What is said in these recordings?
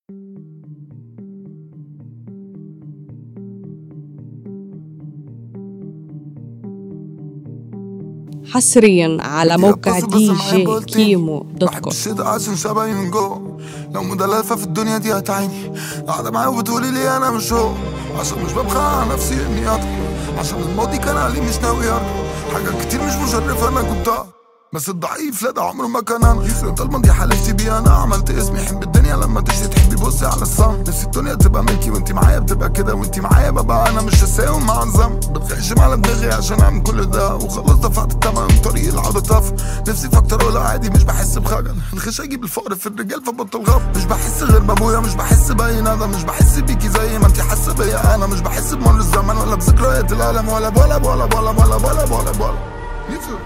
حصريا على موقع دي جي كيمو دوت بحب كوم الشتا عشان شبهي من جوه لو مدلفة في الدنيا دي هتعيني قاعدة معايا وبتقولي لي أنا مش هو عشان مش ببخى على نفسي إني أطلع عشان الماضي كان عليه مش ناوي أرجع حاجات كتير مش مشرفة أنا كنت بس الضعيف لا ده عمره ما كان انا انت الماضي حلفتي بيه انا عملت اسمي حب الدنيا لما تيجي تحبي بصي على الصم نفسي الدنيا تبقى ملكي وانت معايا بتبقى كده وانت معايا ببقى انا مش هساوم مع الذنب بتخشم على دماغي عشان اعمل كل ده وخلاص دفعت الثمن طريق العودة طف نفسي في اكتر ولا عادي مش بحس بخجل الخش اجيب الفقر في الرجال فبطل غب مش بحس غير بابويا مش بحس باي ندم مش بحس بيكي زي ما انت حاسه بيا انا مش بحس بمر الزمن ولا بذكريات الالم ولا ولا ولا ولا ولا ولا ولا ولا يوسف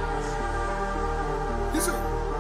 يوسف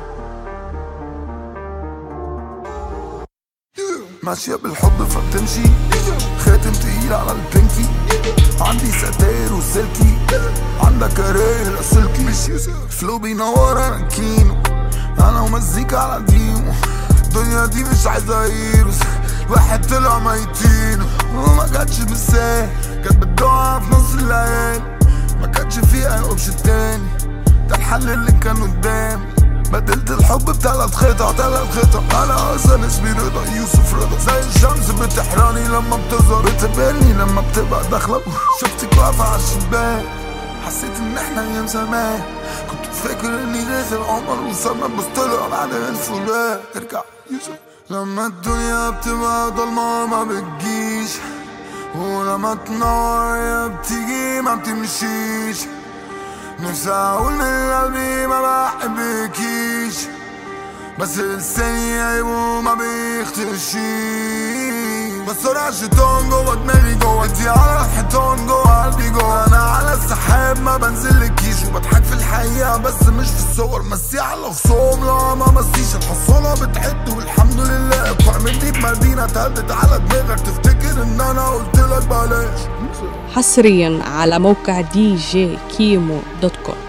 ماشية بالحب فبتمشي خاتم تقيل على البنكي عندي ستاير وسلكي عندك ريل سلكي فلو بينور انا كينو انا ومزيكا على ديمو الدنيا دي مش عايزة هيروز واحد طلع ميتين وما جاتش بالسهل كانت بتدعى في نص الليالي ما كانش فيها اوبشن تاني ده الحل اللي كان قدامي بدلت الحب بتلات خطع تلات خطع انا اصلا اسمي رضا يوسف رضا زي الشمس بتحراني لما بتظهر بتقبلني لما بتبقى داخله شفتك واقفه على الشباك حسيت ان احنا ايام زمان كنت فاكر اني داخل عمر وسلمى بس طلع بعد الفراق ارجع يوسف لما الدنيا بتبقى ضلمة ما بتجيش ولما تنور يا بتيجي ما بتمشيش نفسي اقول من قلبي ما بحبكيش بس لساني عيب وما بيختشيش بس انا شيطان جوه دماغي جوه انتي على الحيطان جوه قلبي جوه انا على السحاب ما بنزلكيش وبضحك في الحقيقة بس مش في الصور مسي على خصوم لا ما مسيش الحصانة بتعد والحمد لله بتعملني بمدينة تهدد على دماغك تفتكر ان انا قلت لك بلاش حصريا على موقع دي جي كيمو دوت كوم